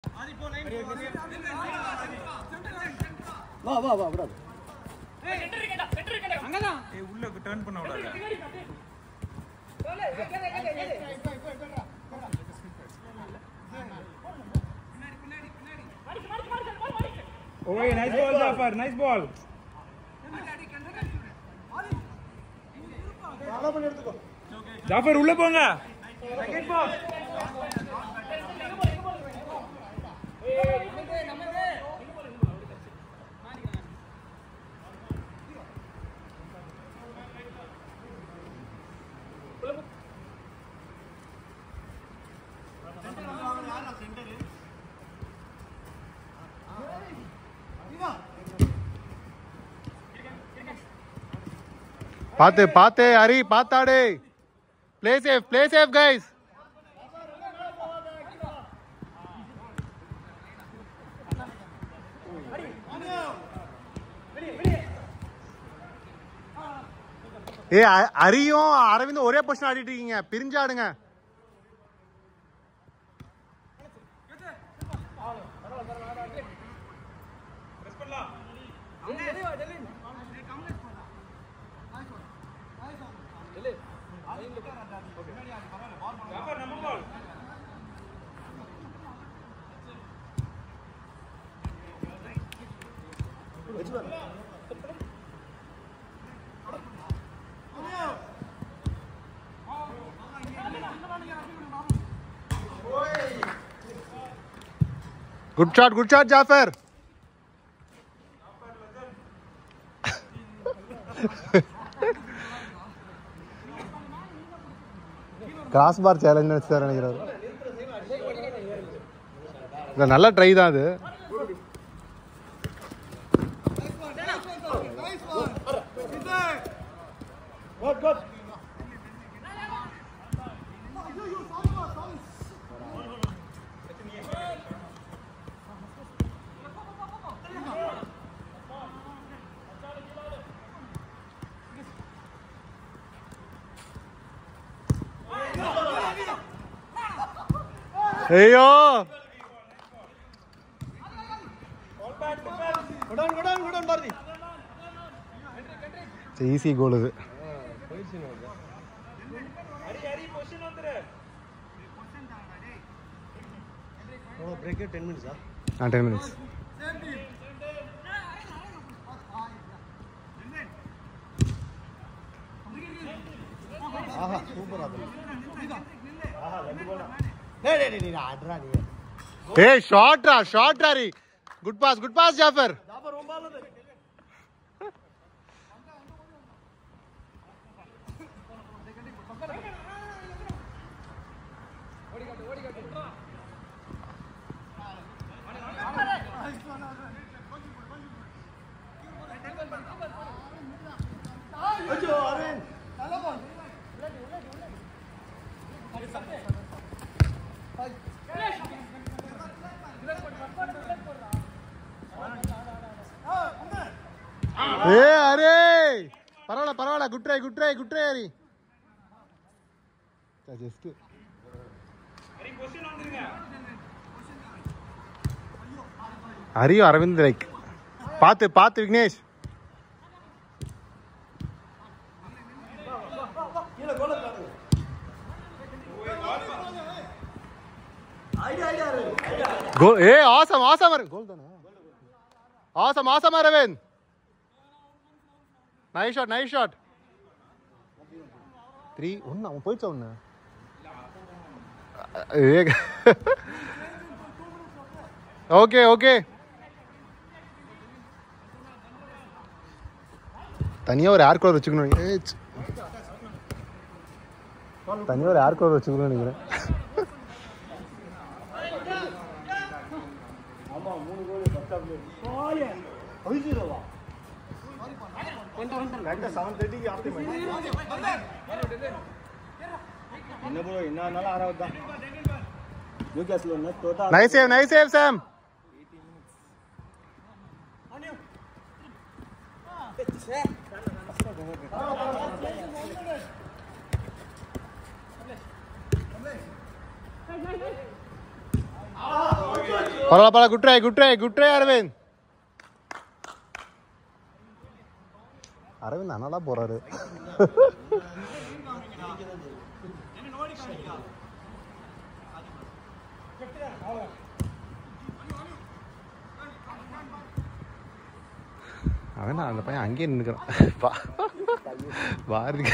வா வா வா விடாது ஏய் உள்ள டர்ன் பண்ண விடாத ஓய் nice ball Jaffar nice ball Jaffar உள்ள போங்க செகண்ட் பால் பார்த்து பார்த்து ஹரி பார்த்தாடு play safe play safe guys ஏ ஹரியும் அரவிந்தும் ஒரே பொசிஷன் ஆடிட்டு இருக்கீங்க பிரிஞ்சு ஆடுங்க ஜாஃபர் நம்ம ball good shot good shot Jaffar cross bar challenge நினைச்சு நினைக்கிறாரு இல்ல நல்ல ட்ரை தான் அது ஐயோ கொடான் கொடான் கொடான் பாரதி ஈஸி கோல் இது ஹரி ஹரி பொசிஷன் வந்துரு எவ்வளோ பிரேக்கு டென் மினிட்ஸா ஆ டென் மினிட்ஸ் ஆஹா சூப்பர் அது ஆஹா ரெண்டு போல டேய் டேய் டேய் ஆடுறா நீ ஏய் ஷாட்ரா shot Hari good pass good pass Jaffar Jaffar ரொம்ப நல்லது அச்சோ அரவிந்த் நல்ல பால் ஏ அரே பரவாயில்ல பரவாயில்ல good try good try good try Hari just Hari position வந்துருங்க ஹரியும் அரவிந்த் லைக் பார்த்து பார்த்து விக்னேஷ் கீழே கோல காட்டு ஐடியா ஐடியா ஐடியா கோ ஏ ஆசம் ஆசம் கோல் தானே awesome awesome Aravind nice shot nice shot three ஒன்று அவன் போயிடுச்சா ஒன்று ஓகே ஓகே தனியாக ஒரு ஏர் கூலர் வச்சுக்கணும் ஏச். தனியாக ஒரு ஏர் கூலர் வச்சுக்கணும்னு நினைக்கிறேன் அவிஜிரோவா கரெக்டாக செவன் தேர்ட்டிக்கு ஆஃப் டைம் என்ன ப்ரோ என்ன ஆனாலும் ஆறாவது தான் நியூ கேஸ்ல ஒன்று தோட்டா nice save nice save Sam பரவாயில்ல பரவாயில்ல good try good try good try Aravind Aravind அண்ணா போறாரு அவன் அந்த பையன் அங்கேயே நின்னுக்கிறான் வா வா இருக்கு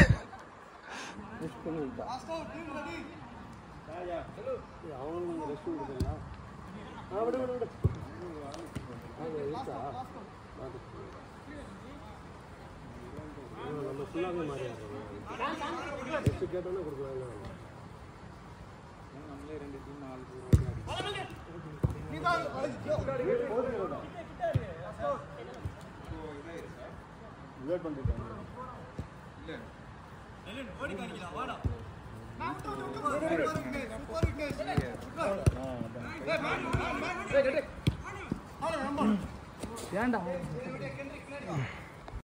ஏன்டா